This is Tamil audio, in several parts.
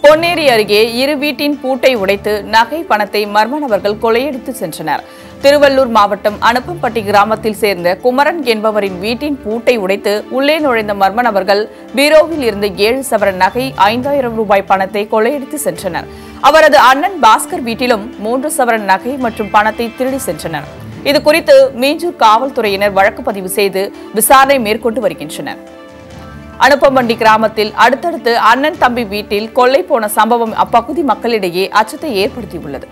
பொன்னேரி அருகே இரு வீட்டின் பூட்டை உடைத்து நகை பணத்தை மர்ம நபர்கள் கொள்ளையடித்து சென்றனர் திருவள்ளூர் மாவட்டம் அனுப்பம்பட்டி கிராமத்தில் சேர்ந்த குமரன் என்பவரின் வீட்டின் பூட்டை உடைத்து உள்ளே நுழைந்த மர்ம நபர்கள் பீரோவில் இருந்த ஏழு சவரன் நகை ஐந்தாயிரம் ரூபாய் பணத்தை கொள்ளையடித்து சென்றனர் அவரது அண்ணன் பாஸ்கர் வீட்டிலும் மூன்று சவரன் நகை மற்றும் பணத்தை திருடி சென்றனர் இது குறித்து மீஞ்சூர் காவல்துறையினர் வழக்கு பதிவு செய்து விசாரணை மேற்கொண்டு வருகின்றனர் அனுப்பமண்டி கிராமத்தில் அடுத்தடுத்து அண்ணன் தம்பி வீட்டில் கொள்ளை போன சம்பவம் அப்பகுதி மக்களிடையே அச்சத்தை ஏற்படுத்தியுள்ளது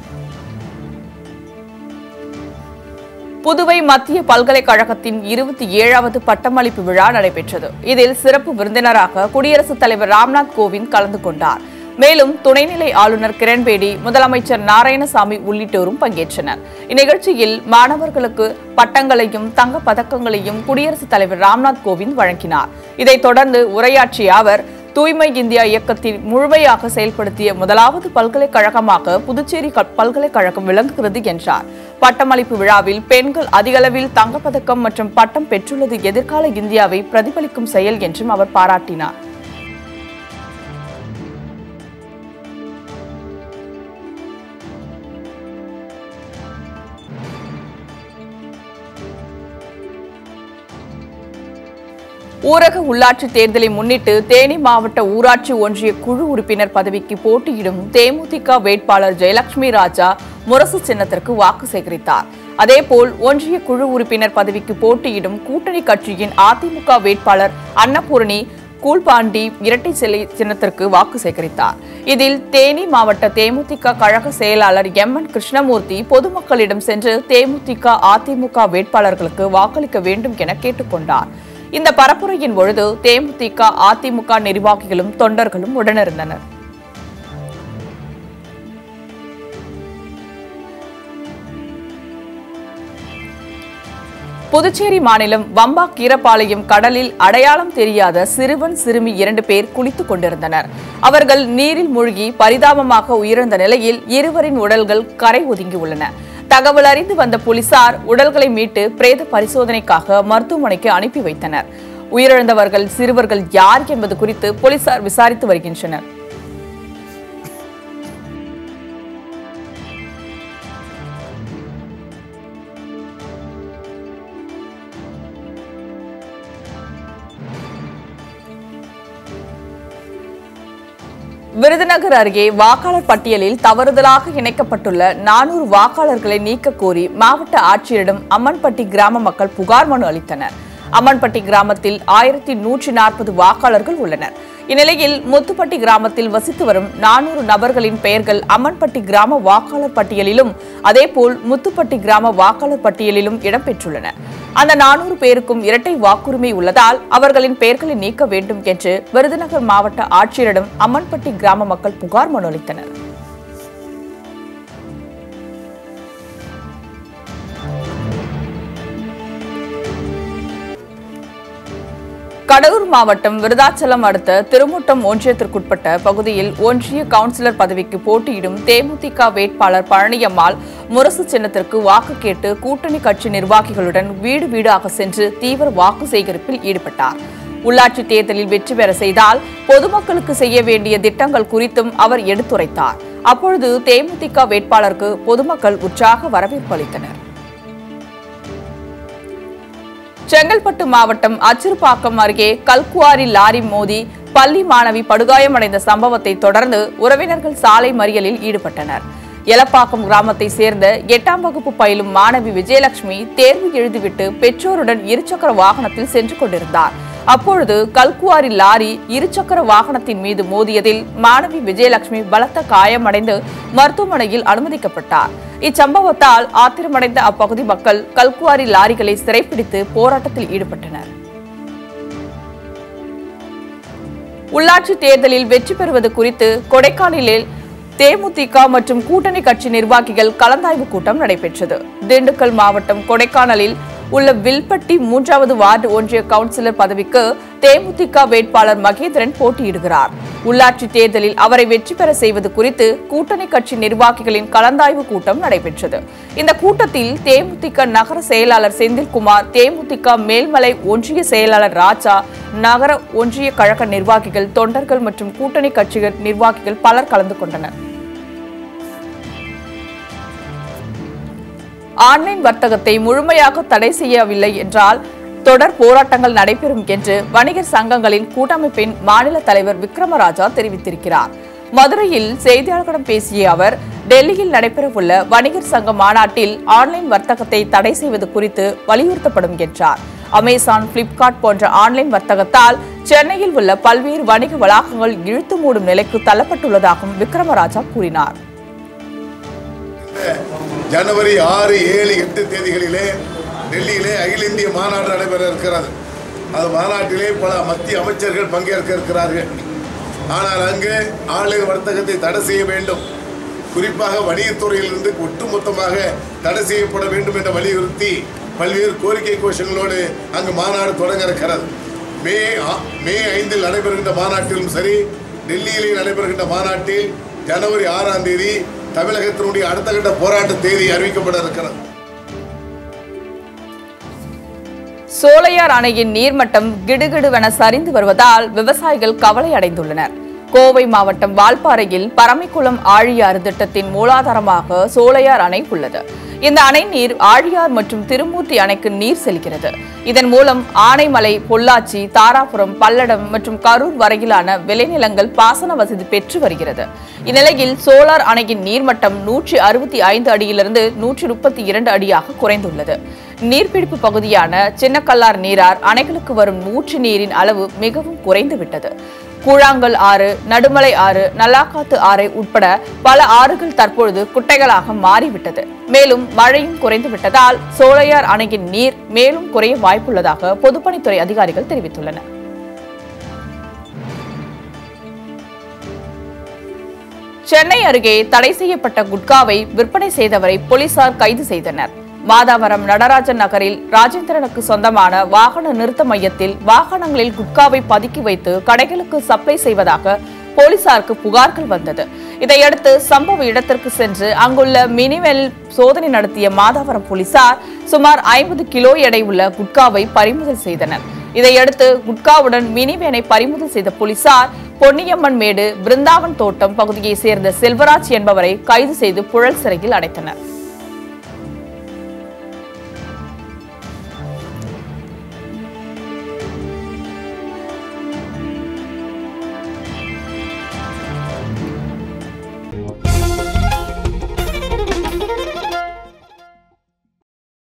புதுவை மத்திய பல்கலைக்கழகத்தின் இருபத்தி ஏழாவது பட்டமளிப்பு விழா நடைபெற்றது இதில் சிறப்பு விருந்தினராக குடியரசுத் தலைவர் ராம்நாத் கோவிந்த் கலந்து கொண்டார் மேலும் துணைநிலை ஆளுநர் கிரண்பேடி முதலமைச்சர் நாராயணசாமி உள்ளிட்டோரும் பங்கேற்றனர் இந்நிகழ்ச்சியில் மாணவர்களுக்கு பட்டங்களையும் தங்கப் பதக்கங்களையும் குடியரசுத் தலைவர் ராம்நாத் கோவிந்த் வழங்கினார் இதைத் தொடர்ந்து உரையாற்றிய அவர் தூய்மை இந்தியா இயக்கத்தில் முழுமையாக செயல்படுத்திய முதலாவது பல்கலைக்கழகமாக புதுச்சேரி க- பல்கலைக்கழகம் விளங்குகிறது என்றார் பட்டமளிப்பு விழாவில் பெண்கள் அதிகளவில் தங்கப்பதக்கம் மற்றும் பட்டம் பெற்றுள்ளது எதிர்கால இந்தியாவை பிரதிபலிக்கும் செயல் என்றும் அவர் பாராட்டினார் ஊரக உள்ளாட்சி தேர்தலை முன்னிட்டு தேனி மாவட்ட ஊராட்சி ஒன்றிய குழு உறுப்பினர் பதவிக்கு போட்டியிடும் தேமுதிக வேட்பாளர் ஜெயலட்சுமி ராஜா முரசு சின்னத்திற்கு வாக்கு சேகரித்தார் அதேபோல் ஒன்றிய குழு உறுப்பினர் பதவிக்கு போட்டியிடும் கூட்டணி கட்சியின் அதிமுக வேட்பாளர் அன்னபூரணி கூல்பாண்டி இரட்டை சிலை சின்னத்திற்கு வாக்கு சேகரித்தார் இதில் தேனி மாவட்ட தேமுதிக கழக செயலாளர் எம் என் கிருஷ்ணமூர்த்தி பொதுமக்களிடம் சென்று தேமுதிக அதிமுக வேட்பாளர்களுக்கு வாக்களிக்க வேண்டும் என கேட்டுக்கொண்டார் இந்த பரப்புரையின் பொழுது தேமுதிக அதிமுக நிர்வாகிகளும் தொண்டர்களும் உடனிருந்தனர் புதுச்சேரி மாநிலம் வம்பா கீரப்பாளையம் கடலில் அடையாளம் தெரியாத சிறுவன் சிறுமி இரண்டு பேர் குளித்துக் கொண்டிருந்தனர் அவர்கள் நீரில் மூழ்கி பரிதாபமாக உயிரிழந்த நிலையில் இருவரின் உடல்கள் கரை ஒதுங்கியுள்ளன தகவல் அறிந்து வந்த போலீசார் உடல்களை மீட்டு பிரேத பரிசோதனைக்காக மருத்துவமனைக்கு அனுப்பி வைத்தனர் உயிரிழந்தவர்கள் சிறுவர்கள் யார் என்பது குறித்து போலீசார் விசாரித்து வருகின்றனர் விருதுநகர் அருகே வாக்காளர் பட்டியலில் தவறுதலாக இணைக்கப்பட்டுள்ள நானூறு வாக்காளர்களை நீக்க கோரி மாவட்ட ஆட்சியரிடம் அம்மன்பட்டி கிராம மக்கள் புகார் மனு அளித்தனர் அம்மன்பட்டி கிராமத்தில் ஆயிரத்தி நூற்றி நாற்பது வாக்காளர்கள் உள்ளனர் இந்நிலையில் முத்துப்பட்டி கிராமத்தில் வசித்து வரும் நானூறு நபர்களின் பெயர்கள் அம்மன்பட்டி கிராம வாக்காளர் பட்டியலிலும் அதேபோல் முத்துப்பட்டி கிராம வாக்காளர் பட்டியலிலும் இடம்பெற்றுள்ளன அந்த நானூறு பேருக்கும் இரட்டை வாக்குரிமை உள்ளதால் அவர்களின் பெயர்களை நீக்க வேண்டும் என்று விருதுநகர் மாவட்ட ஆட்சியரிடம் அம்மன்பட்டி கிராம மக்கள் புகார் மனு அளித்தனர் கடலூர் மாவட்டம் விருதாச்சலம் அடுத்த திருமுட்டம் ஒன்றியத்திற்குட்பட்ட பகுதியில் ஒன்றிய கவுன்சிலர் பதவிக்கு போட்டியிடும் தேமுதிக வேட்பாளர் பழனியம்மாள் முரசு சின்னத்திற்கு வாக்கு கேட்டு கூட்டணி கட்சி நிர்வாகிகளுடன் வீடு வீடாக சென்று தீவிர வாக்கு சேகரிப்பில் ஈடுபட்டார் உள்ளாட்சி தேர்தலில் வெற்றி பெற செய்தால் பொதுமக்களுக்கு செய்ய வேண்டிய திட்டங்கள் குறித்தும் அவர் எடுத்துரைத்தார் அப்பொழுது தேமுதிக வேட்பாளருக்கு பொதுமக்கள் உற்சாக வரவேற்பு அளித்தனர் செங்கல்பட்டு மாவட்டம் அச்சிறுபாக்கம் அருகே கல்குவாரி லாரி மோதி பள்ளி மாணவி படுகாயமடைந்த சம்பவத்தை தொடர்ந்து உறவினர்கள் சாலை மறியலில் ஈடுபட்டனர் எலப்பாக்கம் கிராமத்தை சேர்ந்த எட்டாம் வகுப்பு பயிலும் மாணவி விஜயலட்சுமி தேர்வு எழுதிவிட்டு பெற்றோருடன் இருசக்கர வாகனத்தில் சென்று கொண்டிருந்தார் அப்பொழுது கல்குவாரி லாரி இருசக்கர வாகனத்தின் மீது மோதியதில் மாணவி விஜயலட்சுமி பலத்த காயமடைந்து மருத்துவமனையில் அனுமதிக்கப்பட்டார் இச்சம்பவத்தால் ஆத்திரமடைந்த அப்பகுதி மக்கள் கல்குவாரி லாரிகளை சிறைப்பிடித்து போராட்டத்தில் ஈடுபட்டனர் உள்ளாட்சி தேர்தலில் வெற்றி பெறுவது குறித்து கொடைக்கானலில் தேமுதிக மற்றும் கூட்டணி கட்சி நிர்வாகிகள் கலந்தாய்வு கூட்டம் நடைபெற்றது திண்டுக்கல் மாவட்டம் கொடைக்கானலில் உள்ள வில்பட்டி மூன்றாவது வார்டு ஒன்றிய கவுன்சிலர் பதவிக்கு தேமுதிக வேட்பாளர் மகேந்திரன் போட்டியிடுகிறார் உள்ளாட்சி தேர்தலில் அவரை வெற்றி பெற செய்வது குறித்து கூட்டணி கட்சி நிர்வாகிகளின் கலந்தாய்வு கூட்டம் நடைபெற்றது இந்த கூட்டத்தில் தேமுதிக நகர செயலாளர் செந்தில்குமார் தேமுதிக மேல்மலை ஒன்றிய செயலாளர் ராஜா நகர ஒன்றிய கழக நிர்வாகிகள் தொண்டர்கள் மற்றும் கூட்டணி கட்சிகள் நிர்வாகிகள் பலர் கலந்து கொண்டனர் ஆன்லைன் வர்த்தகத்தை முழுமையாக தடை செய்யவில்லை என்றால் தொடர் போராட்டங்கள் நடைபெறும் என்று வணிகர் சங்கங்களின் கூட்டமைப்பின் மாநில தலைவர் விக்ரமராஜா தெரிவித்திருக்கிறார் மதுரையில் செய்தியாளர்களிடம் பேசிய அவர் டெல்லியில் நடைபெறவுள்ள வணிகர் சங்க மாநாட்டில் ஆன்லைன் வர்த்தகத்தை தடை செய்வது குறித்து வலியுறுத்தப்படும் என்றார் அமேசான் பிளிப்கார்ட் போன்ற ஆன்லைன் வர்த்தகத்தால் சென்னையில் உள்ள பல்வேறு வணிக வளாகங்கள் இழுத்து மூடும் நிலைக்கு தள்ளப்பட்டுள்ளதாகவும் விக்ரமராஜா கூறினார் ஜனவரி ஆறு ஏழு எட்டு தேதிகளிலே டெல்லியிலே அகில இந்திய மாநாடு நடைபெற இருக்கிறது அது மாநாட்டிலே பல மத்திய அமைச்சர்கள் பங்கேற்க இருக்கிறார்கள் ஆனால் அங்கு ஆன்லைன் வர்த்தகத்தை தடை செய்ய வேண்டும் குறிப்பாக வணிகத்துறையிலிருந்து ஒட்டுமொத்தமாக தடை செய்யப்பட வேண்டும் என்ற வலியுறுத்தி பல்வேறு கோரிக்கை கோஷங்களோடு அங்கு மாநாடு தொடங்க இருக்கிறது மே ஆ- மே ஐந்தில் நடைபெறுகின்ற மாநாட்டிலும் சரி டெல்லியிலே நடைபெறுகின்ற மாநாட்டில் ஜனவரி ஆறாம் தேதி தமிழகத்தினுடைய அடுத்த கட்ட போராட்ட தேதி அறிவிக்கப்பட இருக்கிறது சோலையார் அணையின் நீர்மட்டம் கிடுகிடுவென சரிந்து வருவதால் விவசாயிகள் கவலை அடைந்துள்ளனர் கோவை மாவட்டம் வால்பாறையில் பரமைக்குளம் ஆழியாறு திட்டத்தின் மூலாதாரமாக சோலையார் அணை உள்ளது இந்த அணை நீர் ஆழியார் மற்றும் திருமூர்த்தி அணைக்கு நீர் செல்கிறது இதன் மூலம் ஆனைமலை பொள்ளாச்சி தாராபுரம் பல்லடம் மற்றும் கரூர் வரையிலான விளைநிலங்கள் பாசன வசதி பெற்று வருகிறது இந்நிலையில் சோலார் அணையின் நீர்மட்டம் நூற்றி அறுபத்தி ஐந்து அடியிலிருந்து நூற்றி முப்பத்தி இரண்டு அடியாக குறைந்துள்ளது நீர்பிடிப்பு பகுதியான சின்னக்கல்லார் நீரார் அணைகளுக்கு வரும் ஊற்று நீரின் அளவு மிகவும் குறைந்துவிட்டது கூழாங்கல் ஆறு நடுமலை ஆறு நல்லாக்காத்து ஆறு உட்பட பல ஆறுகள் தற்பொழுது குட்டைகளாக மாறிவிட்டது மேலும் மழையும் குறைந்து விட்டதால் சோலையார் அணையின் நீர் மேலும் குறைய வாய்ப்புள்ளதாக பொதுப்பணித்துறை அதிகாரிகள் தெரிவித்துள்ளனர் சென்னை அருகே தடை செய்யப்பட்ட குட்காவை விற்பனை செய்தவரை போலீசார் கைது செய்தனர் மாதாவரம் நடராஜன் நகரில் ராஜேந்திரனுக்கு சொந்தமான வாகன நிறுத்த மையத்தில் வாகனங்களில் குட்காவை பதுக்கி வைத்து கடைகளுக்கு சப்ளை செய்வதாக போலீசாருக்கு புகார்கள் வந்தது இதையடுத்து சம்பவ இடத்திற்கு சென்று அங்குள்ள மினிவெல் சோதனை நடத்திய மாதாவரம் போலீசார் சுமார் ஐம்பது கிலோ எடை உள்ள குட்காவை பறிமுதல் செய்தனர் இதையடுத்து குட்காவுடன் மினிவேனை பறிமுதல் செய்த போலீசார் பொன்னியம்மன் மேடு பிருந்தாவன் தோட்டம் பகுதியைச் சேர்ந்த செல்வராஜ் என்பவரை கைது செய்து புழல் சிறையில் அடைத்தனர்